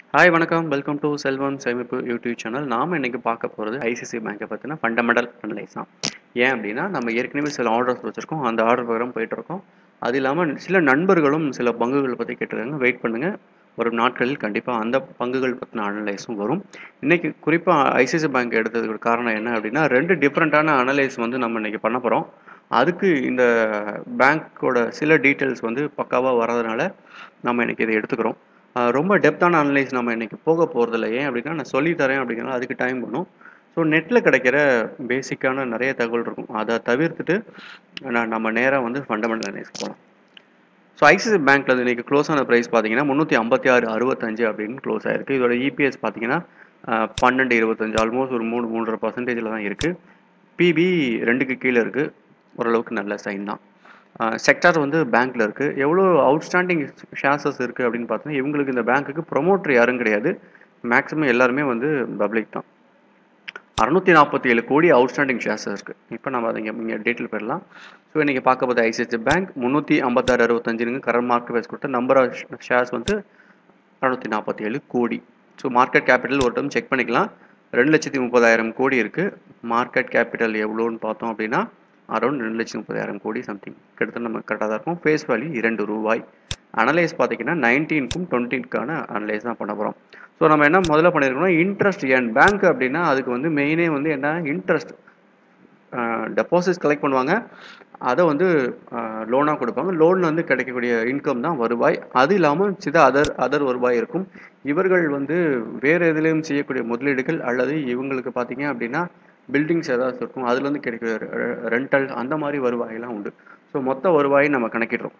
hi வணக்கம் welcome to செல்வம் சேமிப்பு YouTube channel நாம் இன்னைக்கு பார்க்க போகிறது ஐசிசி பேங்கை பற்றின ஃபண்டமெண்டல் அனலைஸ் தான் ஏன் அப்படின்னா நம்ம ஏற்கனவே சில ஆர்டர்ஸ் வச்சுருக்கோம் அந்த ஆர்டர் பிரகாரம் போயிட்டுருக்கோம் அது இல்லாமல் சில நண்பர்களும் சில பங்குகள் பற்றி கேட்டிருக்காங்க வெயிட் பண்ணுங்கள் ஒரு நாட்களில் கண்டிப்பாக அந்த பங்குகள் பற்றின அனலைஸும் வரும் இன்றைக்கி குறிப்பாக ஐசிசி பேங்க் எடுத்ததுக்கு காரணம் என்ன அப்படின்னா ரெண்டு டிஃப்ரெண்ட்டான அனலைஸ் வந்து நம்ம இன்றைக்கி பண்ண போகிறோம் அதுக்கு இந்த பேங்க்கோட சில டீட்டெயில்ஸ் வந்து பக்காவாக வர்றதுனால நம்ம இன்றைக்கி இதை எடுத்துக்கிறோம் ஆஹ் ரொம்ப டெப்த்தான அனலைஸ் நம்ம இன்றைக்கி போக போகிறதில்ல ஏன் அப்படின்னா நான் சொல்லித்தரேன் அப்படிங்கிறனால அதுக்கு டைம் பண்ணும் ஸோ நெட்டில் கிடைக்கிற பேசிக்கான நிறைய தகவல் இருக்கும் அதை தவிர்த்துட்டு நான் நம்ம நேராக வந்து ஃபண்டமெண்டல் அனலைஸ் போகலாம் ஸோ ஐசிசி பேங்க்கில் இன்றைக்கி க்ளோஸ் ஆன ப்ரைஸ் பார்த்தீங்கன்னா முந்நூற்றி ஐம்பத்தி ஆறு அறுபத்தஞ்சு அப்படின்னு க்ளோஸ் ஆயிருக்கு இதோட இபிஎஸ் பார்த்தீங்கன்னா ஆஹ் பன்னெண்டு இருபத்தஞ்சு ஆல்மோஸ்ட் ஒரு மூணு மூன்றரை பர்சன்டேஜில் தான் இருக்குது பிபி ரெண்டுக்கு கீழே இருக்குது ஓரளவுக்கு நல்ல சைன் தான் செக்டார் வந்து பேங்க்கில் இருக்குது எவ்வளோ அவுட்ஸ்டாண்டிங் ஷேர்ஸஸ் இருக்குது அப்படின்னு பார்த்தோன்னா இவங்களுக்கு இந்த பேங்க்குக்கு ப்ரொமோட்டர் யாரும் கிடையாது மேக்ஸிமம் எல்லாருமே வந்து பப்ளிக் தான் அறுநூத்தி நாற்பத்தி ஏழு கோடி அவுட்ஸ்டாண்டிங் ஷேர்ஸ் இருக்குது இப்போ நம்ம அதை இங்கே டீட்டெயில் போயிடலாம் ஸோ இன்றைக்கி பார்க்க போது ஐசிஐசி பேங்க் முந்நூற்றி ஐம்பத்தாறு அறுபத்தஞ்சுங்க கரண்ட் மார்க்கெட் வைஸ் கொடுத்த நம்பர் ஆஃப் ஷேர்ஸ் வந்து அறுநூத்தி நாற்பத்தி ஏழு கோடி ஸோ மார்க்கெட் கேபிட்டல் ஒரு டைம் செக் பண்ணிக்கலாம் ரெண்டு லட்சத்தி முப்பதாயிரம் கோடி இருக்குது மார்க்கெட் கேபிட்டல் எவ்வளோன்னு பார்த்தோம் அப்படின்னா அரௌண்ட் ரெண்டு லட்சத்தி முப்பதாயிரம் கோடி சம்திங் கிட்டத்தட்ட நம்ம கரெக்டாக தான் இருக்கும் ஃபேஸ் வேல்யூ இரண்டு ரூபாய் அனலைஸ் பார்த்தீங்கன்னா நைன்டீனுக்கும் டுவெண்ட்டிக்கான அனலைஸ் தான் பண்ண போகிறோம் ஸோ நம்ம என்ன முதல்ல பண்ணியிருக்கோம்னா இன்ட்ரெஸ்ட் ஏன் பேங்க் அப்படின்னா அதுக்கு வந்து மெயினே வந்து என்ன இன்ட்ரெஸ்ட் டெபாசிட்ஸ் கலெக்ட் பண்ணுவாங்க அதை வந்து லோனாக கொடுப்பாங்க லோனில் வந்து கிடைக்கக்கூடிய இன்கம் தான் வருவாய் அது இல்லாமல் சில அதர் அதர் வருவாய் இருக்கும் இவர்கள் வந்து வேறு எதுலேயும் செய்யக்கூடிய முதலீடுகள் அல்லது இவங்களுக்கு பார்த்தீங்க அப்படின்னா பில்டிங்ஸ் ஏதாவது இருக்கும் அதுலேருந்து கிடைக்கிற ரெண்டல் அந்த மாதிரி வருவாயெல்லாம் உண்டு ஸோ மொத்த வருவாயை நம்ம கணக்கிடுறோம்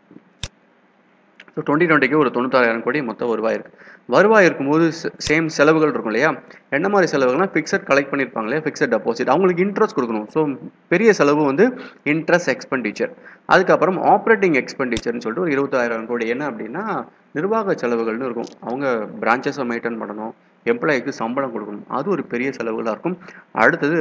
ஸோ டுவெண்ட்டி டுவெண்ட்டிக்கு ஒரு தொண்ணூத்தாயிரம் கோடி மொத்த வருவாய் இருக்குது வருவாய் இருக்கும்போது சேம் செலவுகள் இருக்கும் இல்லையா என்ன மாதிரி செலவுகள்னா ஃபிக்ஸட் கலெக்ட் பண்ணியிருப்பாங்க இல்லையா ஃபிக்ஸட் டெபாசிட் அவங்களுக்கு இன்ட்ரெஸ்ட் கொடுக்கணும் ஸோ பெரிய செலவு வந்து இன்ட்ரெஸ்ட் எக்ஸ்பெண்டிச்சர் அதுக்கப்புறம் ஆப்ரேட்டிங் எக்ஸ்பெண்டிச்சர்னு சொல்லிட்டு ஒரு இருபத்தாயிரம் கோடி என்ன அப்படின்னா நிர்வாக செலவுகள்னு இருக்கும் அவங்க பிரான்ச்சஸை மெயின்டைன் பண்ணணும் எம்ப்ளாய்க்கு சம்பளம் கொடுக்கணும் அது ஒரு பெரிய செலவுகளாக இருக்கும் அடுத்தது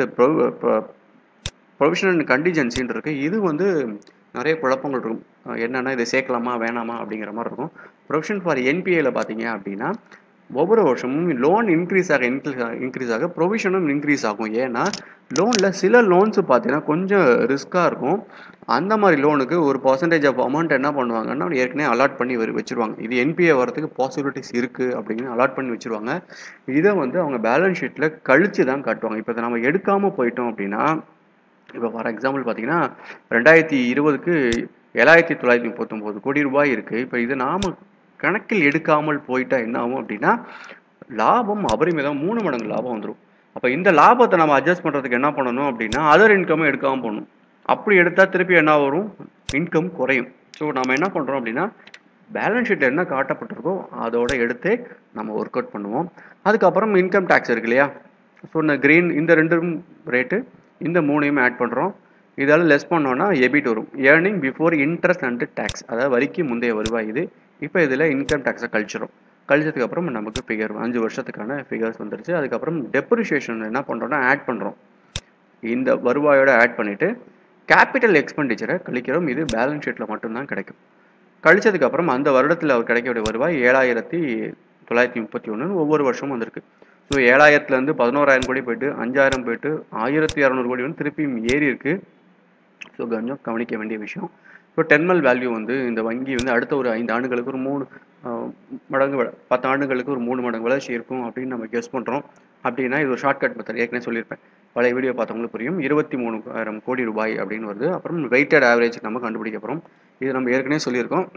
ப்ரொவிஷனல் அண்ட் கண்டிஜென்சின்னு இருக்குது இது வந்து நிறைய குழப்பங்கள் இருக்கும் என்னென்னா இதை சேர்க்கலாமா வேணாமா அப்படிங்கிற மாதிரி இருக்கும் ப்ரொவிஷன் ஃபார் என்பிஏல பார்த்தீங்க அப்படின்னா ஒவ்வொரு வருஷமும் லோன் இன்க்ரீஸ் ஆக இன்க்ரீஸ் இன்க்ரீஸ் ஆக ப்ரொவிஷனும் இன்க்ரீஸ் ஆகும் ஏன்னா லோனில் சில லோன்ஸ் பார்த்தீங்கன்னா கொஞ்சம் ரிஸ்க்காக இருக்கும் அந்த மாதிரி லோனுக்கு ஒரு பர்சன்டேஜ் ஆஃப் அமௌண்ட் என்ன பண்ணுவாங்கன்னா ஏற்கனவே அலாட் பண்ணி வச்சுருவாங்க இது என்பிஏ வரதுக்கு பாசிபிலிட்டிஸ் இருக்குது அப்படின்னு அலாட் பண்ணி வச்சுருவாங்க இதை வந்து அவங்க பேலன்ஸ் ஷீட்டில் கழித்து தான் காட்டுவாங்க இப்போ நம்ம எடுக்காமல் போயிட்டோம் அப்படின்னா இப்போ ஃபார் எக்ஸாம்பிள் பார்த்தீங்கன்னா ரெண்டாயிரத்தி இருபதுக்கு ஏழாயிரத்தி தொள்ளாயிரத்தி முப்பத்தொம்போது கோடி ரூபாய் இருக்குது இப்போ இது நாம் கணக்கில் எடுக்காமல் போயிட்டா என்ன ஆகும் அப்படின்னா லாபம் அபரிமிதம் மூணு மடங்கு லாபம் வந்துடும் அப்போ இந்த லாபத்தை நம்ம அட்ஜஸ்ட் பண்ணுறதுக்கு என்ன பண்ணணும் அப்படின்னா அதர் இன்கம்மை எடுக்காமல் போகணும் அப்படி எடுத்தால் திருப்பி என்ன வரும் இன்கம் குறையும் ஸோ நம்ம என்ன பண்ணுறோம் அப்படின்னா பேலன்ஸ் ஷீட்டில் என்ன காட்டப்பட்டிருக்கோ அதோட எடுத்து நம்ம ஒர்க் அவுட் பண்ணுவோம் அதுக்கப்புறம் இன்கம் டேக்ஸ் இருக்கு இல்லையா ஸோ இந்த க்ரீன் இந்த ரெண்டும் ரேட்டு இந்த மூணையும் ஆட் பண்ணுறோம் இதால் லெஸ் பண்ணோன்னா எபிட் வரும் earning before interest and tax அதாவது வரிக்கு முந்தைய வருவாய் இது இப்போ இதில் இன்கம் டேக்ஸை கழிச்சிடும் கழிச்சதுக்கப்புறம் நமக்கு ஃபிகர் அஞ்சு வருஷத்துக்கான ஃபிகர்ஸ் வந்துருச்சு அதுக்கப்புறம் டெப்ரிஷியேஷன் என்ன பண்ணுறோன்னா ஆட் பண்ணுறோம் இந்த வருவாயோட ஆட் பண்ணிவிட்டு கேபிட்டல் எக்ஸ்பெண்டிச்சரை கழிக்கிறோம் இது பேலன்ஸ் ஷீட்டில் மட்டும்தான் கிடைக்கும் கழிச்சதுக்கப்புறம் அந்த வருடத்தில் அவர் கிடைக்கக்கூடிய வருவாய் ஏழாயிரத்தி தொள்ளாயிரத்தி முப்பத்தி ஒன்று ஒவ்வொரு வருஷமும் வந்திருக்கு ஸோ ஏழாயிரத்துலேருந்து பதினோராயிரம் கோடி போயிட்டு அஞ்சாயிரம் போயிட்டு ஆயிரத்தி இரநூறு கோடி வந்து திருப்பியும் ஏறி இருக்குது ஸோ கொஞ்சம் கவனிக்க வேண்டிய விஷயம் ஸோ டெர்மல் வேல்யூ வந்து இந்த வங்கி வந்து அடுத்த ஒரு ஐந்து ஆண்டுகளுக்கு ஒரு மூணு மடங்கு பத்து ஆண்டுகளுக்கு ஒரு மூணு மடங்கு வளர்ச்சி இருக்கும் அப்படின்னு நம்ம கெஸ் பண்ணுறோம் அப்படின்னா இது ஒரு ஷார்ட்கட் மெத்தட் ஏற்கனவே சொல்லியிருப்பேன் பழைய வீடியோ பார்த்தவங்களுக்கு புரியும் இருபத்தி மூணாயிரம் கோடி ரூபாய் அப்படின்னு வருது அப்புறம் வெயிட்டட் ஆவரேஜ் நம்ம கண்டுபிடிக்க போகிறோம் இது நம்ம ஏற்கனவே சொல்லியிருக்கோம்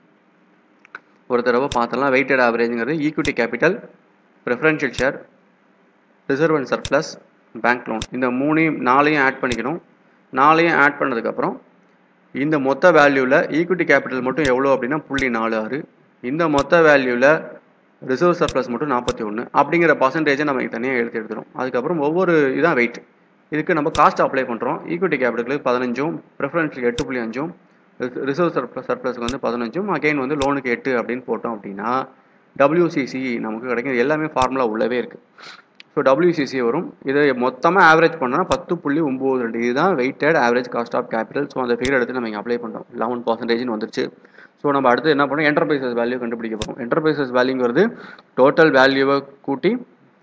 ஒரு தடவை பார்த்தலாம் வெயிட்டட் ஆவரேஜுங்கிறது equity capital preferential share reserve and surplus bank loan இந்த மூணையும் நாளையும் ஆட் பண்ணிக்கணும் நாளையும் ஆட் பண்ணதுக்கப்புறம் இந்த மொத்த வேல்யூவில் ஈக்விட்டி கேபிட்டல் மட்டும் எவ்வளோ அப்படின்னா புள்ளி நாலு ஆறு இந்த மொத்த வேல்யூவில் ரிசர்வ் சர்ப்ளஸ் மட்டும் நாற்பத்தி ஒன்று அப்படிங்கிற பர்சன்டேஜை நம்ம தனியாக எடுத்து எடுத்துகிறோம் அதுக்கப்புறம் ஒவ்வொரு இதான் வெயிட் இதுக்கு நம்ம காஸ்ட் அப்ளை பண்ணுறோம் ஈக்விட்டி கேபிட்டலுக்கு பதினஞ்சும் ப்ரிஃபரன்ஸுக்கு எட்டு புள்ளி அஞ்சும் ரிசர்வ் சர்ப்ளஸ் சர்ப்ளஸுக்கு வந்து பதினஞ்சும் அகைன் வந்து லோனுக்கு எட்டு அப்படின்னு போட்டோம் அப்படின்னா டபிள்யூசிசி நமக்கு கிடைக்கும் எல்லாமே ஃபார்முலா உள்ளவே இருக்குது ஸோ டபிள்யூசிசி வரும் இதை மொத்தமாக ஆவரேஜ் பண்ணோன்னா பத்து புள்ளி ஒம்பது ரெண்டு இதுதான் weighted average cost of capital so அந்த ஃபிகர் எடுத்து நம்ம இங்கே அப்ளை பண்ணுறோம் லெவன் பர்சன்டேஜ்னு வந்துருச்சு ஸோ நம்ம அடுத்து என்ன பண்ணோம் என்டர்பிரைசஸ் வேல்யூ கண்டுபிடிக்க போகிறோம் என்டர்பிரைசஸ் வேல்யூங்கிறது டோட்டல் வேல்யூவை கூட்டி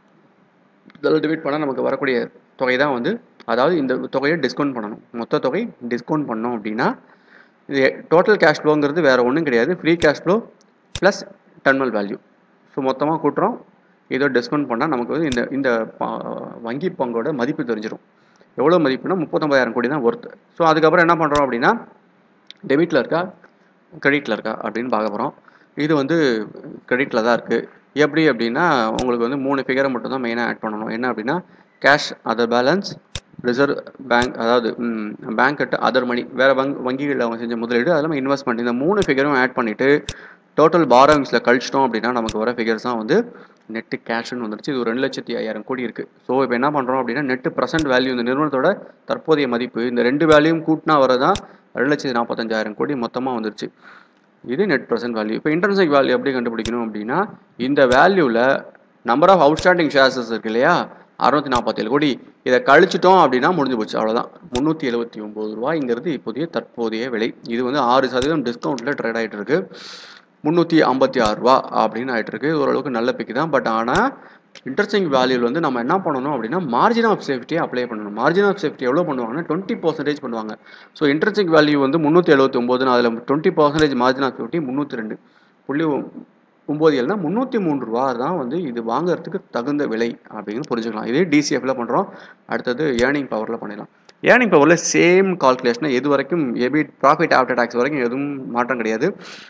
இதில் டிவைட் பண்ணால் நமக்கு வரக்கூடிய தொகை தான் வந்து அதாவது இந்த தொகையை டிஸ்கவுண்ட் பண்ணணும் மொத்த தொகை டிஸ்கவுண்ட் பண்ணோம் அப்படின்னா இது டோட்டல் கேஷ் ஃப்ளோங்கிறது வேறு ஒன்றும் கிடையாது free cash flow plus terminal value so மொத்தமாக கூட்டுறோம் இதோ டிஸ்கவுண்ட் பண்ணால் நமக்கு வந்து இந்த இந்த ப- வங்கி பங்கோட மதிப்பு தெரிஞ்சிடும் எவ்வளோ மதிப்புனா முப்பத்தொம்பதாயிரம் கோடி தான் ஒர்த்து ஸோ அதுக்கப்புறம் என்ன பண்ணுறோம் அப்படின்னா டெபிட்டில் இருக்கா கிரெடிட்டில் இருக்கா அப்படின்னு பார்க்க போகிறோம் இது வந்து கிரெடிட்டில் தான் இருக்குது எப்படி அப்படின்னா உங்களுக்கு வந்து மூணு ஃபிகரை மட்டும் தான் மெயினாக ஆட் பண்ணணும் என்ன அப்படின்னா cash other balance reserve bank அதாவது பேங்க் அட் அதர் மணி வேறு வங் வங்கிகளில் அவங்க செஞ்ச முதலீடு அது இல்லாமல் இன்வெஸ்ட்மெண்ட் இந்த மூணு ஃபிகரும் ஆட் பண்ணிவிட்டு டோட்டல் பாரோவிங்ஸில் கழிச்சிட்டோம் அப்படின்னா நமக்கு வர ஃபிகர்ஸ் தான் வந்து நெட்டு கேஷ்னு வந்துருச்சு இது ஒரு ரெண்டு லட்சத்தி ஐயாயிரம் கோடி இருக்குது ஸோ இப்போ என்ன பண்ணுறோம் அப்படின்னா நெட்டு ப்ரெசென்ட் வேல்யூ இந்த நிறுவனத்தோட தற்போதைய மதிப்பு இந்த ரெண்டு வேல்யூவும் கூட்டினா வரதான் ரெண்டு லட்சத்தி நாற்பத்தஞ்சாயிரம் கோடி மொத்தமாக வந்துருச்சு இது நெட் ப்ரெசென்ட் வேல்யூ இப்போ இன்டர்னசிக் வேல்யூ எப்படி கண்டுபிடிக்கணும் அப்படின்னா இந்த வேல்யூவில் நம்பர் ஆஃப் அவுட்ஸ்டாண்டிங் ஷேர்ஸஸ் இருக்கு இல்லையா அறுநூத்தி நாற்பத்தேழு கோடி இதை கழிச்சிட்டோம் அப்படின்னா முடிஞ்சு போச்சு அவ்வளோதான் முந்நூற்றி எழுபத்தி ஒம்பது ரூபாய்ங்கிறது இப்போதைய தற்போதைய விலை இது வந்து ஆறு சதவீதம் டிஸ்கவுண்ட்டில் ட்ரேட் ஆகிட்டு இருக்கு முந்நூற்றி ஐம்பத்தி ஆறு ரூபா அப்படின்னு ஆகிட்டு இருக்கு இது ஓரளவுக்கு நல்ல பிக்கு தான் பட் ஆனால் இன்ட்ரெஸ்டிங் வேல்யூவில் வந்து நம்ம என்ன பண்ணணும் அப்படின்னா மார்ஜின் ஆஃப் சேஃப்டியை அப்ளை பண்ணணும் மார்ஜின் ஆஃப் சேஃப்டி எவ்வளோ பண்ணுவாங்கன்னா டுவெண்ட்டி பர்சன்டேஜ் பண்ணுவாங்க ஸோ இன்ட்ரெஸ்டிங் வேல்யூ வந்து முந்நூற்றி எழுபத்தி ஒம்போதுன்னு அதில் twenty percentage margin of safety முந்நூற்றி ரெண்டு புள்ளி ஒம்பது ஏழுனா முந்நூற்றி மூணு ரூபா தான் வந்து இது வாங்குறதுக்கு தகுந்த விலை அப்படின்னு புரிஞ்சுக்கலாம் இதே டிசிஎஃப்ல பண்ணுறோம் அடுத்தது ஏர்னிங் பவரில் பண்ணிடலாம் ஏர்னிங் பவரில் சேம் கால்குலேஷனை எது வரைக்கும் எபி ப்ராஃபிட் ஆஃப்டர் டேக்ஸ் வரைக்கும் எதுவும் மாற்றம் கிடையாது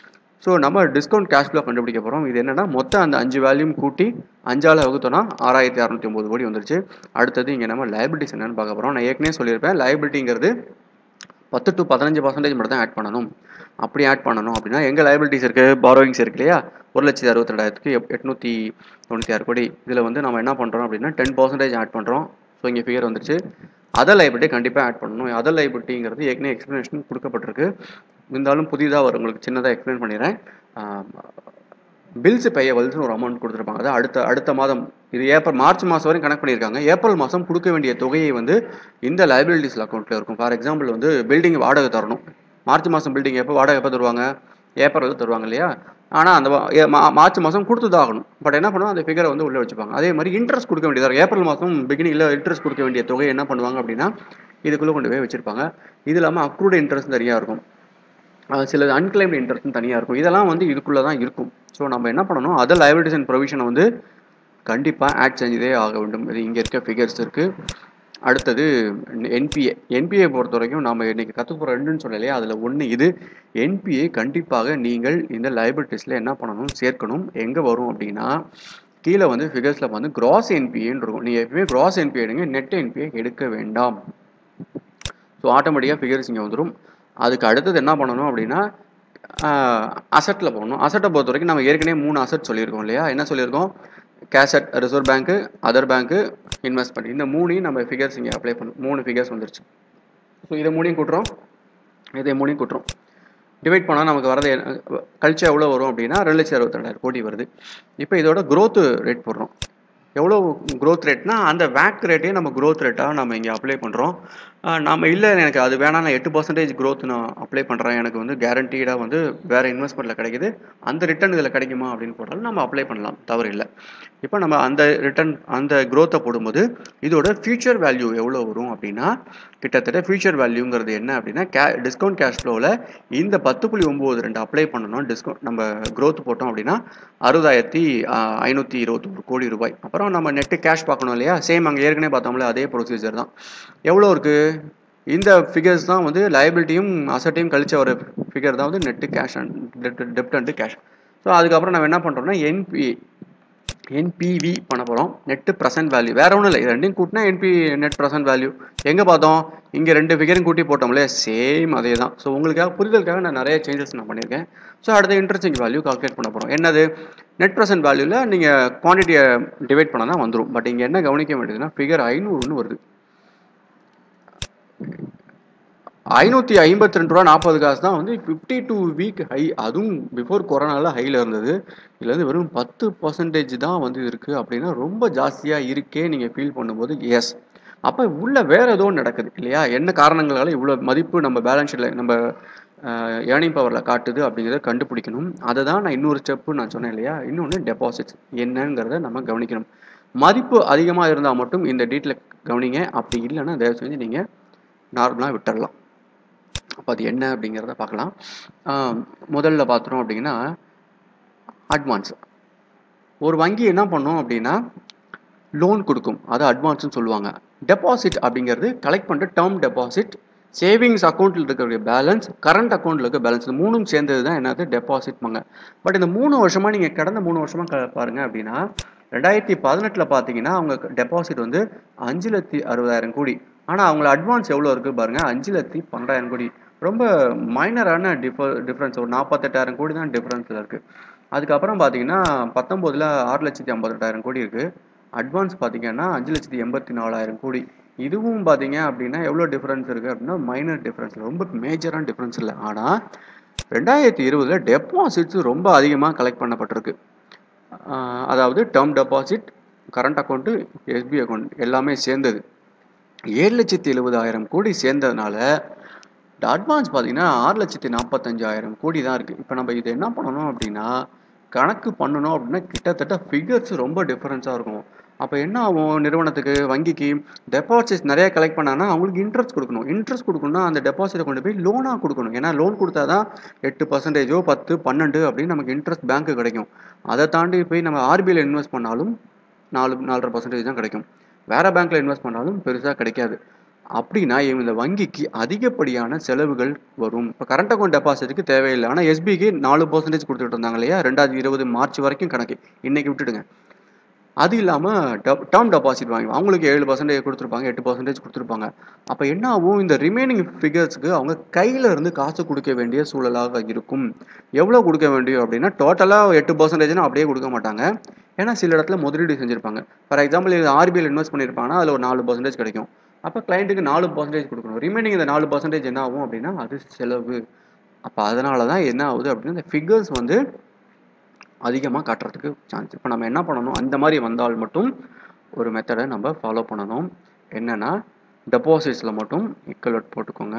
ஸோ நம்ம டிஸ்கவுண்ட் கேஷ் ஃப்ளோ கண்டுபிடிக்க போகிறோம் இது என்னன்னா மொத்தம் அந்த அஞ்சு வேல்யூம் கூட்டி அஞ்சால் வகுத்தோன்னா ஆறாயிரத்தி அறநூற்றி ஒம்பது கோடி வந்துருச்சு அடுத்தது இங்கே நம்ம லைபிலிட்டிஸ் என்னன்னு பார்க்க போகிறோம் நான் ஏற்கனவே சொல்லியிருப்பேன் லைபிலிட்டிங்கிறது பத்து டு பதினஞ்சு பர்சன்டேஜ் மட்டும் தான் ஆட் பண்ணணும் அப்படி ஆட் பண்ணணும் அப்படின்னா எங்கே லைபிலிட்டிஸ் இருக்குது பாரோவிங்ஸ் இருக்கு இல்லையா ஒரு லட்சத்தி அறுபத்தி ரெண்டாயிரத்துக்கு எட்நூற்றி தொண்ணூற்றி ஆறு கோடி இதில் வந்து நம்ம என்ன பண்ணுறோம் அப்படின்னா டென் பர்சன்டேஜ் ஆட் பண்ணுறோம் ஸோ இங்கே ஃபிகர் வந்துருச்சு அதர் லைபிலிட்டி கண்டிப்பாக ஆட் பண்ணணும் அதர் லைபிலிட்டிங்கிறது ஏற்கனவே எக்ஸ்ப்ளனேஷன் கொடுக்கப்பட்டிருக்கு இருந்தாலும் புதிதாக வரும் உங்களுக்கு சின்னதாக எக்ஸ்பிளைன் பண்ணிடுறேன் பில்ஸ் பேயபிள்ஸ்னு ஒரு அமௌண்ட் கொடுத்துருப்பாங்க அதாவது அடுத்த அடுத்த மாதம் இது ஏப்ரல் மார்ச் மாதம் வரைக்கும் கணக்கு பண்ணியிருக்காங்க ஏப்ரல் மாதம் கொடுக்க வேண்டிய தொகையை வந்து இந்த லைபிலிட்டிஸ் அக்கௌண்ட்டில் இருக்கும் ஃபார் எக்ஸாம்பிள் வந்து பில்டிங் வாடகை தரணும் மார்ச் மாதம் பில்டிங் எப்போ வாடகை எப்போ தருவாங்க ஏப்ரலில் தருவாங்க இல்லையா ஆனால் அந்த வா- ஏ- மா- மார்ச் மாதம் கொடுத்து தான் ஆகணும் பட் என்ன பண்ணுவோம் அந்த ஃபிகரை வந்து உள்ளே வச்சுப்பாங்க அதே மாதிரி இன்ட்ரெஸ்ட் கொடுக்க வேண்டியதாக இருக்கும் ஏப்ரல் மாதம் பிகினிங்கில் இன்ட்ரெஸ்ட் கொடுக்க வேண்டிய தொகையை என்ன பண்ணுவாங்க அப்படின்னா இதுக்குள்ளே கொண்டு போய் வச்சுருப்பாங்க இது இல்லாமல் அக்ரூட் இன்ட்ரெஸ்ட் நிறையா இருக்கும் அஹ் சில அன்கிளைம்டு இன்ட்ரெஸ்ட்டும் தனியாக இருக்கும் இதெல்லாம் வந்து இதுக்குள்ளே தான் இருக்கும் ஸோ நம்ம என்ன பண்ணணும் அதர் லைபிலிட்டிஸ் அண்ட் ப்ரொவிஷனை வந்து கண்டிப்பாக ஆட் செஞ்சதே ஆக வேண்டும் இது இங்கே இருக்க ஃபிகர்ஸ் இருக்குது அடுத்தது என்பிஏ என்பிஏ பொறுத்த வரைக்கும் நம்ம இன்னைக்கு கற்றுக்க போகிற ரெண்டுன்னு சொல்லலையே அதில் ஒன்று இது என்பிஏ கண்டிப்பாக நீங்கள் இந்த லைபிலிட்டிஸில் என்ன பண்ணணும் சேர்க்கணும் எங்கே வரும் அப்படின்னா கீழே வந்து ஃபிகர்ஸில் வந்து கிராஸ் என்பிஏன்னு இருக்கும் நீங்கள் எப்பவுமே கிராஸ் என்பிஏ எடுங்க நெட் என்பிஏ எடுக்க வேண்டாம் ஸோ ஆட்டோமேட்டிக்காக ஃபிகர்ஸ் இங்கே வந்துடும் அதுக்கு அடுத்தது என்ன பண்ணணும் அப்படின்னா அசட்டில் போகணும் அசட்டை பொறுத்த வரைக்கும் நம்ம ஏற்கனவே மூணு அசட் சொல்லியிருக்கோம் இல்லையா என்ன சொல்லியிருக்கோம் கேஷட் ரிசர்வ் பேங்க்கு அதர் பேங்க்கு இன்வெஸ்ட்மெண்ட் இந்த மூணையும் நம்ம ஃபிகர்ஸ் இங்கே அப்ளை பண்ணணும் மூணு ஃபிகர்ஸ் வந்துருச்சு ஸோ இதை மூணையும் கூட்டுறோம் இதை மூணையும் கூட்டுறோம் டிவைட் பண்ணால் நமக்கு வரது என்ன- கழிச்சா எவ்வளோ வரும் அப்படின்னா ரெண்டு லட்சம் அறுபத்தி கோடி வருது இப்போ இதோட growth ரேட் போடுறோம் எவ்வளோ growth ரேட்னா அந்த வேக் ரேட்டையும் நம்ம growth ரேட்டாக நம்ம இங்கே அப்ளை பண்ணுறோம் நம்ம இல்லை எனக்கு அது வேணாம் நான் எட்டு பர்சன்டேஜ் growth நான் அப்ளை பண்ணுறேன் எனக்கு வந்து கேரண்டீடாக வந்து வேறு இன்வெஸ்ட்மெண்ட்டில் கிடைக்குது அந்த ரிட்டர்ன் இதில் கிடைக்குமா அப்படின்னு போட்டாலும் நம்ம அப்ளை பண்ணலாம் தவறு இல்லை இப்போ நம்ம அந்த ரிட்டர்ன் அந்த growth-அ போடும்போது இதோட ஃபியூச்சர் வேல்யூ எவ்வளோ வரும் அப்படின்னா கிட்டத்தட்ட ஃபியூச்சர் வேல்யூங்கிறது என்ன அப்படின்னா கே டிஸ்கவுண்ட் கேஷ் ஃப்ளோவில் இந்த பத்து புள்ளி ஒம்பது ரெண்டு அப்ளை பண்ணணும் டிஸ்கவுண்ட் நம்ம growth போட்டோம் அப்படின்னா அறுபதாயிரத்தி ஐநூற்றி இருபத்தொரு கோடி ரூபாய் அப்புறம் நம்ம நெட்டு கேஷ் பார்க்கணும் இல்லையா சேம் அங்கே ஏற்கனவே பார்த்தோம்ல அதே ப்ரொசீஜர் தான் எவ்வளோ இருக்குது இந்த ஃபிகர்ஸ் தான் வந்து லைபிலிட்டியும் அசட்டையும் கழிச்ச ஒரு ஃபிகர் தான் வந்து நெட்டு கேஷ் அண்ட் டெப்ட் அண்ட் கேஷ் ஸோ அதுக்கப்புறம் நம்ம என்ன பண்ணுறோம்னா என்பி என்பிவி பண்ண போகிறோம் நெட்டு ப்ரெசன்ட் வேல்யூ வேற ஒன்றும் இல்லை இது ரெண்டையும் கூட்டினா என்பி நெட் ப்ரெசன்ட் வேல்யூ எங்கே பார்த்தோம் இங்கே ரெண்டு ஃபிகரையும் கூட்டி போட்டோம்ல சேம் அதே தான் ஸோ உங்களுக்காக புரிதலுக்காக நான் நிறைய சேஞ்சஸ் நான் பண்ணியிருக்கேன் ஸோ அடுத்து இன்ட்ரெஸ்டிங் வேல்யூ கால்குலேட் பண்ண போகிறோம் என்னது நெட் ப்ரெசன்ட் வேல்யூவில் நீங்கள் குவான்டிட்டியை டிவைட் பண்ணால் தான் வந்துடும் பட் இங்கே என்ன கவனிக்க வேண்டியதுன்னா ஃபிகர் ஐநூறுன்னு வருது ஐநூற்றி ஐம்பத்தி ரெண்டு ரூபா நாற்பது காசு தான் வந்து ஃபிஃப்டி டூ வீக் ஹை அதுவும் பிஃபோர் கொரோனாவில் ஹையில் இருந்தது இதில் வந்து வெறும் பத்து பர்சன்டேஜ் தான் வந்து இருக்குது அப்படின்னா ரொம்ப ஜாஸ்தியாக இருக்கே நீங்கள் ஃபீல் பண்ணும்போது எஸ் அப்போ உள்ள வேற ஏதோ ஒன்று நடக்குது இல்லையா என்ன காரணங்களால இவ்வளோ மதிப்பு நம்ம பேலன்ஸ் ஷீட்டில் நம்ம ஏர்னிங் பவரில் காட்டுது அப்படிங்கிறத கண்டுபிடிக்கணும் அதை தான் நான் இன்னொரு ஸ்டெப்பு நான் சொன்னேன் இல்லையா இன்னொன்று டெபாசிட்ஸ் என்னங்கிறத நம்ம கவனிக்கணும் மதிப்பு அதிகமாக இருந்தால் மட்டும் இந்த டீட்டில் கவனிங்க அப்படி இல்லைன்னா தயவு செஞ்சு நீங்கள் நார்மலாக விட்டுறலாம் அப்போ அது என்ன அப்படிங்கிறத பார்க்கலாம் ஆஹ் முதல்ல பார்த்தோம் அப்படின்னா அட்வான்ஸ் ஒரு வங்கி என்ன பண்ணும் அப்படின்னா லோன் கொடுக்கும் அது அட்வான்ஸ்னு சொல்லுவாங்க டெபாசிட் அப்படிங்கிறது கலெக்ட் பண்ணுற டேர்ம் டெபாசிட் சேவிங்ஸ் அக்கௌண்ட்டில் இருக்கிற பேலன்ஸ் கரண்ட் அக்கௌண்ட்டில் இருக்க பேலன்ஸ் இந்த மூணும் சேர்ந்தது தான் என்னது டெபாசிட்மாங்க பட் இந்த மூணு வருஷமாக நீங்கள் கடந்த மூணு வருஷமாக பாருங்க அப்படின்னா ரெண்டாயிரத்தி பதினெட்டில் பார்த்தீங்கன்னா அவங்க டெபாசிட் வந்து அஞ்சு லட்சத்தி அறுபதாயிரம் கோடி ஆனால் அவங்கள அட்வான்ஸ் எவ்வளோ இருக்குது பாருங்கள் அஞ்சு லட்சத்தி பன்னெண்டாயிரம் கோடி ரொம்ப மைனரான டிஃபர் டிஃப்ரென்ஸ் ஒரு நாற்பத்தெட்டாயிரம் கோடி தான் டிஃப்ரென்ஸில் இருக்குது அதுக்கப்புறம் பார்த்தீங்கன்னா பத்தொம்போதில் ஆறு லட்சத்தி ஐம்பத்தெட்டாயிரம் கோடி இருக்குது அட்வான்ஸ் பார்த்தீங்கன்னா அஞ்சு லட்சத்தி எண்பத்தி நாலாயிரம் கோடி இதுவும் பார்த்தீங்க அப்படின்னா எவ்வளோ டிஃப்ரென்ஸ் இருக்குது அப்படின்னா மைனர் டிஃப்ரென்ஸ் ரொம்ப மேஜரான டிஃப்ரென்ஸ் இல்லை ஆனால் ரெண்டாயிரத்தி இருபதில் டெபாசிட்ஸ் ரொம்ப அதிகமாக கலெக்ட் பண்ணப்பட்டிருக்கு ஆஹ் அதாவது term deposit current account SB account எல்லாமே சேர்ந்தது ஏழு லட்சத்தி எழுபதாயிரம் கோடி சேர்ந்ததுனால இந்த அட்வான்ஸ் பார்த்தீங்கன்னா ஆறு லட்சத்தி நாற்பத்தஞ்சாயிரம் கோடி தான் இருக்குது இப்போ நம்ம இதை என்ன பண்ணணும் அப்படின்னா கணக்கு பண்ணணும் அப்படின்னா கிட்டத்தட்ட ஃபிகர்ஸ் ரொம்ப டிஃப்ரென்ஸாக இருக்கும் அப்போ என்ன ஆகும் நிறுவனத்துக்கு வங்கிக்கு டெபாசிட்ஸ் நிறைய கலெக்ட் பண்ணாங்கன்னா அவங்களுக்கு இன்ட்ரெஸ்ட் கொடுக்கணும் இன்ட்ரெஸ்ட் கொடுக்கணும்னா அந்த டெபாசிட்டை கொண்டு போய் லோனாக கொடுக்கணும் ஏன்னா லோன் கொடுத்தா தான் எட்டு பர்சன்டேஜோ பத்து பன்னெண்டு அப்படின்னு நமக்கு இன்ட்ரெஸ்ட் பேங்க்கு கிடைக்கும் அதை தாண்டி போய் நம்ம ஆர்பிஐல இன்வெஸ்ட் பண்ணாலும் நாலு நாலரை பர்சன்டேஜ் தான் கிடைக்கும் வேற பேங்க்ல இன்வெஸ்ட் பண்ணாலும் பெருசாக கிடைக்காது அப்படின்னா இந்த வங்கிக்கு அதிகப்படியான செலவுகள் வரும் இப்போ கரண்ட் அக்கௌண்ட் டெபாசிட்டுக்கு தேவையில்லை ஆனால் எஸ்பிக்கு நாலு பர்சன்டேஜ் கொடுத்துட்டு இருந்தாங்க இல்லையா ரெண்டாயிரத்தி இருபது மார்ச் வரைக்கும் கணக்கு இன்னைக்கு விட்டுடுங்க அது இல்லாமல் டேர்ம் டெபாசிட் வாங்கி அவங்களுக்கு ஏழு பர்சன்டேஜ் கொடுத்துருப்பாங்க எட்டு பர்சன்டேஜ் கொடுத்துருப்பாங்க அப்போ என்ன ஆகும் இந்த ரிமைனிங் ஃபிகர்ஸ்க்கு அவங்க கையில் இருந்து காசு கொடுக்க வேண்டிய சூழலாக இருக்கும் எவ்வளோ கொடுக்க வேண்டியும் அப்படின்னா டோட்டலாக எட்டு பர்சன்டேஜ்னு அப்படியே கொடுக்க மாட்டாங்க ஏன்னா சில இடத்துல முதலீடு செஞ்சுருப்பாங்க ஃபார் எக்ஸாம்பிள் இது ஆர்பிஐல இன்வெஸ்ட் பண்ணியிருப்பாங்கன்னா அதில் ஒரு நாலு பர்சன்டேஜ் கிடைக்கும் அப்போ கிளைண்ட்டுக்கு நாலு பர்சன்டேஜ் கொடுக்கணும் ரிமைனிங் இந்த நாலு பர்சன்டேஜ் என்ன ஆகும் அப்படின்னா அது செலவு அப்போ அதனால தான் என்ன ஆகுது அப்படின்னா இந்த ஃபிகர்ஸ் வந்து அதிகமாக காட்டுறதுக்கு சான்ஸ் இப்போ நம்ம என்ன பண்ணணும் அந்த மாதிரி வந்தால் மட்டும் ஒரு மெத்தடை நம்ம ஃபாலோ பண்ணணும் என்னென்னா டெபாசிட்ஸில் மட்டும் இக்கலட் போட்டுக்கோங்க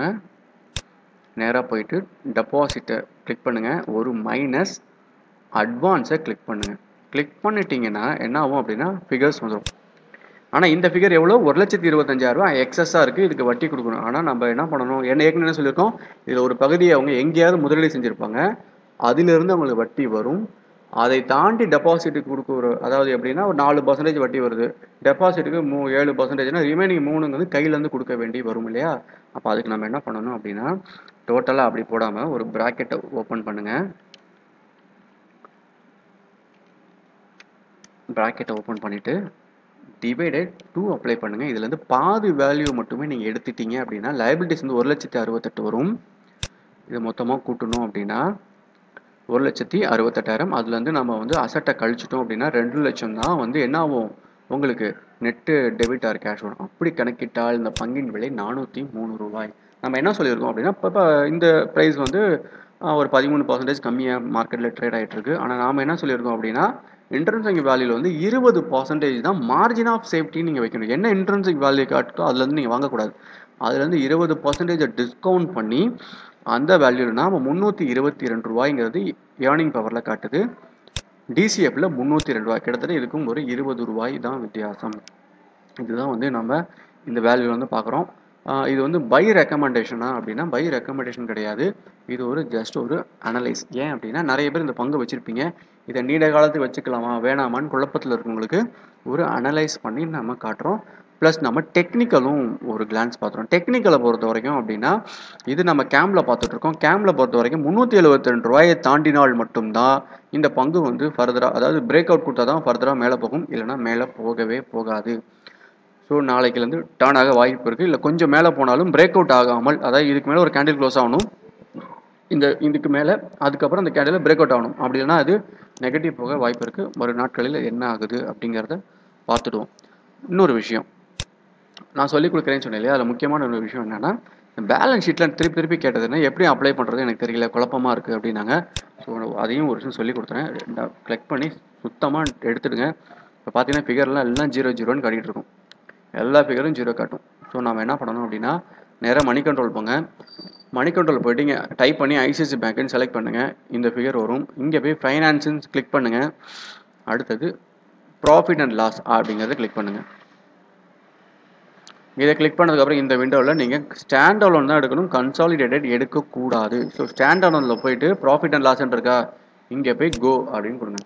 நேராக போயிட்டு டெபாசிட்டை கிளிக் பண்ணுங்கள் ஒரு மைனஸ் அட்வான்ஸை கிளிக் பண்ணுங்கள் கிளிக் பண்ணிட்டீங்கன்னா என்ன ஆகும் அப்படின்னா ஃபிகர்ஸ் வந்துடும் ஆனால் இந்த ஃபிகர் எவ்வளோ ஒரு லட்சத்தி இருபத்தஞ்சாயிரரூவா எக்ஸஸாக இருக்குது இதுக்கு வட்டி கொடுக்கணும் ஆனால் நம்ம என்ன பண்ணணும் என்ன ஏற்கனவே என்ன சொல்லியிருக்கோம் இதில் ஒரு பகுதியை அவங்க எங்கேயாவது முதலீடு செஞ்சுருப்பாங்க அதிலிருந்து அவங்களுக்கு வட்டி வரும் அதை தாண்டி டெபாசிட்டுக்கு கொடுக்குற அதாவது எப்படின்னா ஒரு நாலு பர்சன்டேஜ் வட்டி வருது டெபாசிட்டுக்கு மூ ஏழு பர்சன்டேஜ்னா ரிமைனிங் மூணுங்க வந்து கையிலேருந்து கொடுக்க வேண்டி வரும் இல்லையா அப்போ அதுக்கு நம்ம என்ன பண்ணணும் அப்படின்னா டோட்டலாக அப்படி போடாமல் ஒரு ப்ராக்கெட்டை ஓப்பன் பண்ணுங்கள் ப்ராக்கெட்டை ஓப்பன் பண்ணிவிட்டு டிவைடட் டூ அப்ளை பண்ணுங்கள் இதுலேருந்து பாதி வேல்யூ மட்டுமே நீங்கள் எடுத்துட்டீங்க அப்படின்னா லைபிலிட்டிஸ் வந்து ஒரு லட்சத்தி அறுபத்தெட்டு வரும் இதை மொத்தமாக கூட்டணும் அப்படின்னா ஒரு லட்சத்தி அறுபத்தெட்டாயிரம் அதுலேருந்து நம்ம வந்து அசட்டை கழிச்சிட்டோம் அப்படின்னா ரெண்டு லட்சம் தான் வந்து என்ன ஆகும் உங்களுக்கு நெட்டு டெபிட் ஆர் கேஷ் வரும் அப்படி கணக்கிட்டால் இந்த பங்கின் விலை நானூற்றி மூணு ரூபாய் நம்ம என்ன சொல்லியிருக்கோம் அப்படின்னா இப்போ இப்போ இந்த ப்ரைஸ் வந்து ஆஹ், ஒரு பதிமூணு பர்சன்டேஜ் கம்மியாக மார்க்கெட்டில் ட்ரேட் ஆகிட்டு இருக்கு ஆனால் நாம் என்ன சொல்லியிருக்கோம் அப்படின்னா இன்ட்ரன்சிக் வேல்யூவில் வந்து இருபது பர்சன்டேஜ் தான் மார்ஜின் ஆஃப் சேஃப்டி நீங்கள் வைக்கணும் என்ன இன்ட்ரன்சிக் வேல்யூ காட்டுக்கோ அதுலேருந்து நீங்கள் வாங்கக்கூடாது அதுலேருந்து இருபது பர்சன்டேஜை டிஸ்கவுண்ட் பண்ணி அந்த வேல்யூவில் நாம் முந்நூற்றி இருபத்தி ரெண்டு ரூபாய்ங்கிறது ஏர்னிங் பவரில் காட்டுது டிசிஎஃப்ல முந்நூற்றி ரெண்டு ரூபாய் கிட்டத்தட்ட இதுக்கும் ஒரு இருபது ரூபாய் தான் வித்தியாசம் இதுதான் வந்து நம்ம இந்த வேல்யூ வந்து பார்க்குறோம் இது வந்து பை ரெக்கமெண்டேஷனா அப்படின்னா பை ரெக்கமெண்டேஷன் கிடையாது இது ஒரு ஜஸ்ட் ஒரு அனலைஸ் ஏன் அப்படின்னா நிறைய பேர் இந்த பங்கு வச்சுருப்பீங்க இதை நீண்ட காலத்துக்கு வச்சுக்கலாமா வேணாமான்னு குழப்பத்தில் இருக்கவங்களுக்கு ஒரு அனலைஸ் பண்ணி நம்ம காட்டுறோம் ப்ளஸ் நம்ம டெக்னிக்கலும் ஒரு கிளான்ஸ் பார்த்துறோம் டெக்னிக்கலை பொறுத்த வரைக்கும் அப்படின்னா இது நம்ம கேமில் பார்த்துட்ருக்கோம் கேமில் பொறுத்த வரைக்கும் முந்நூற்றி எழுபத்தி ரெண்டு ரூபாயை தாண்டினால் மட்டும்தான் இந்த பங்கு வந்து ஃபர்தராக அதாவது பிரேக் அவுட் கொடுத்தா தான் ஃபர்தராக மேலே போகும் இல்லைன்னா மேலே போகவே போகாது ஸோ நாளைக்குலேருந்து டேர்ன் ஆக வாய்ப்பு இருக்குது இல்லை கொஞ்சம் மேலே போனாலும் பிரேக் அவுட் ஆகாமல் அதாவது இதுக்கு மேலே ஒரு கேண்டில் க்ளோஸ் ஆகணும் இந்த இதுக்கு மேலே அதுக்கப்புறம் அந்த கேண்டில் பிரேக் அவுட் ஆகணும் அப்படி இல்லைன்னா அது நெகட்டிவ் போக வாய்ப்பு இருக்குது வரும் நாட்களில் என்ன ஆகுது அப்படிங்கிறத பார்த்துடுவோம் இன்னொரு விஷயம் நான் சொல்லிக் கொடுக்குறேன்னு சொன்னேன் இல்லையா அதில் முக்கியமான ஒரு விஷயம் என்னென்னா பேலன்ஸ் ஷீட்டில் திருப்பி திருப்பி கேட்டதுன்னா எப்படி அப்ளை பண்ணுறது எனக்கு தெரியல குழப்பமாக இருக்குது அப்படின்னாங்க ஸோ அதையும் ஒரு விஷயம் சொல்லி கொடுத்துறேன் கிளிக் பண்ணி சுத்தமாக எடுத்துடுங்க இப்போ பார்த்தீங்கன்னா ஃபிகர்லாம் எல்லாம் ஜீரோ ஜீரோன்னு காட்டிகிட்டு இருக்கும் எல்லா ஃபிகரும் ஜீரோ காட்டும் ஸோ நம்ம என்ன பண்ணணும் அப்படின்னா நேராக மணி கண்ட்ரோல் போங்க மணி கண்ட்ரோல் போயிட்டு இங்கே டைப் பண்ணி ஐசிஐசி பேங்க்னு செலக்ட் பண்ணுங்கள் இந்த ஃபிகர் வரும் இங்கே போய் ஃபைனான்ஸுன்னு கிளிக் பண்ணுங்கள் அடுத்தது ப்ராஃபிட் அண்ட் லாஸ் அப்படிங்கிறத கிளிக் பண்ணுங்கள் இதை கிளிக் பண்ணதுக்கப்புறம் இந்த விண்டோவில் நீங்கள் ஸ்டாண்ட் அலோன் தான் எடுக்கணும் கன்சாலிடேட்டட் எடுக்கக்கூடாது ஸோ ஸ்டாண்ட் அலோனில் போயிட்டு ப்ராஃபிட் அண்ட் லாஸ்ன்னு இருக்கா இங்கே போய் கோ அப்படின்னு கொடுங்க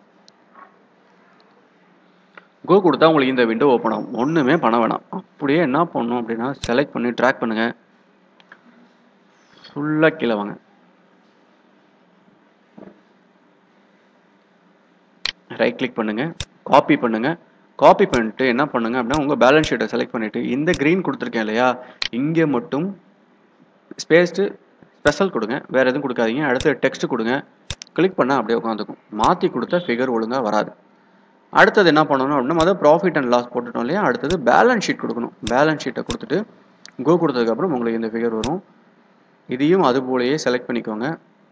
கோ கொடுத்தா உங்களுக்கு இந்த விண்டோ ஓப்பன் ஆகும் ஒன்றுமே பண்ண வேணாம் அப்படியே என்ன பண்ணணும் அப்படின்னா செலக்ட் பண்ணி ட்ராக் பண்ணுங்கள் ஃபுல்லாக கீழே வாங்க ரைட் கிளிக் பண்ணுங்கள் காப்பி பண்ணுங்கள் காப்பி பண்ணிட்டு என்ன பண்ணுங்க அப்படின்னா உங்கள் பேலன்ஸ் ஷீட்டை செலக்ட் பண்ணிவிட்டு இந்த க்ரீன் கொடுத்துருக்கேன் இல்லையா இங்கே மட்டும் ஸ்பேஸ்டு ஸ்பெஷல் கொடுங்க வேறு எதுவும் கொடுக்காதீங்க அடுத்து டெக்ஸ்ட் கொடுங்க கிளிக் பண்ணால் அப்படியே உட்காந்துக்கும் மாற்றி கொடுத்தா ஃபிகர் ஒழுங்காக வராது அடுத்தது என்ன பண்ணணும் அப்படின்னா மொதல் ப்ராஃபிட் அண்ட் லாஸ் போட்டுட்டோம் இல்லையா அடுத்தது பேலன்ஸ் ஷீட் கொடுக்கணும் பேலன்ஸ் ஷீட்டை கொடுத்துட்டு கோ கொடுத்ததுக்கப்புறம் உங்களுக்கு இந்த ஃபிகர் வரும் இதையும் அது போலயே செலக்ட் பண்ணிக்கோங்க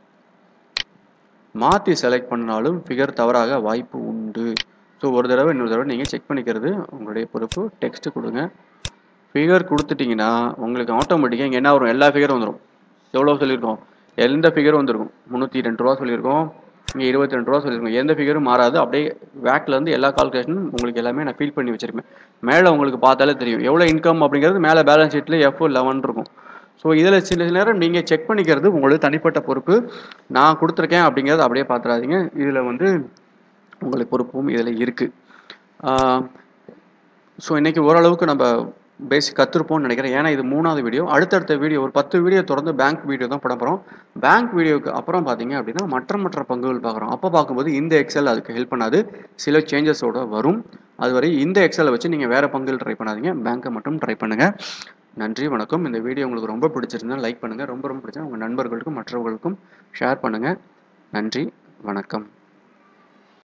மாற்றி செலக்ட் பண்ணாலும் ஃபிகர் தவறாக வாய்ப்பு உண்டு ஸோ ஒரு தடவை இன்னொரு தடவை நீங்கள் செக் பண்ணிக்கிறது உங்களுடைய பொறுப்பு டெக்ஸ்ட் கொடுங்க ஃபிகர் கொடுத்துட்டிங்கன்னா உங்களுக்கு ஆட்டோமேட்டிக்காக இங்கே என்ன வரும் எல்லா ஃபிகரும் வந்துடும் எவ்வளோ சொல்லியிருக்கோம் எந்த ஃபிகரும் வந்திருக்கும் முந்நூற்றி ரெண்டு ரூபா சொல்லியிருக்கோம் இங்கே இருபத்தி ரெண்டு ரூபா சொல்லியிருக்கோம் எந்த ஃபிகரும் மாறாது அப்படியே வேக்லேருந்து எல்லா கால்குலேஷனும் உங்களுக்கு எல்லாமே நான் ஃபீல் பண்ணி வச்சிருப்பேன் மேலே உங்களுக்கு பார்த்தாலே தெரியும் எவ்வளோ இன்கம் அப்படிங்கிறது மேலே பேலன்ஸ் ஷீட்டில் எஃப் லெவன் இருக்கும் ஸோ இதில் சில நேரம் நீங்கள் செக் பண்ணிக்கிறது உங்களுக்கு தனிப்பட்ட பொறுப்பு நான் கொடுத்துருக்கேன் அப்படிங்கிறத அப்படியே பார்த்துறாதீங்க இதில் வந்து உங்களுக்கு பொறுப்பும் இதில் இருக்குது ஸோ இன்றைக்கி ஓரளவுக்கு நம்ம பேசிக் கற்றுருப்போம்னு நினைக்கிறேன் ஏன்னா இது மூணாவது வீடியோ அடுத்தடுத்த வீடியோ ஒரு பத்து வீடியோ தொடர்ந்து பேங்க் வீடியோ தான் பண்ண போகிறோம் பேங்க் வீடியோக்கு அப்புறம் பார்த்தீங்க அப்படின்னா மற்ற மற்ற பங்குகள் பார்க்குறோம் அப்போ பார்க்கும்போது இந்த எக்ஸல் அதுக்கு ஹெல்ப் பண்ணாது சில சேஞ்சஸோட வரும் அதுவரை இந்த எக்ஸலை வச்சு நீங்கள் வேறு பங்குகள் ட்ரை பண்ணாதீங்க பேங்க்கை மட்டும் ட்ரை பண்ணுங்கள் நன்றி வணக்கம் இந்த வீடியோ உங்களுக்கு ரொம்ப பிடிச்சிருந்தா லைக் பண்ணுங்கள் ரொம்ப ரொம்ப பிடிச்சா உங்கள் நண்பர்களுக்கும் மற்றவர்களுக்கும் ஷேர் பண்ணுங்கள் நன்றி வணக்கம்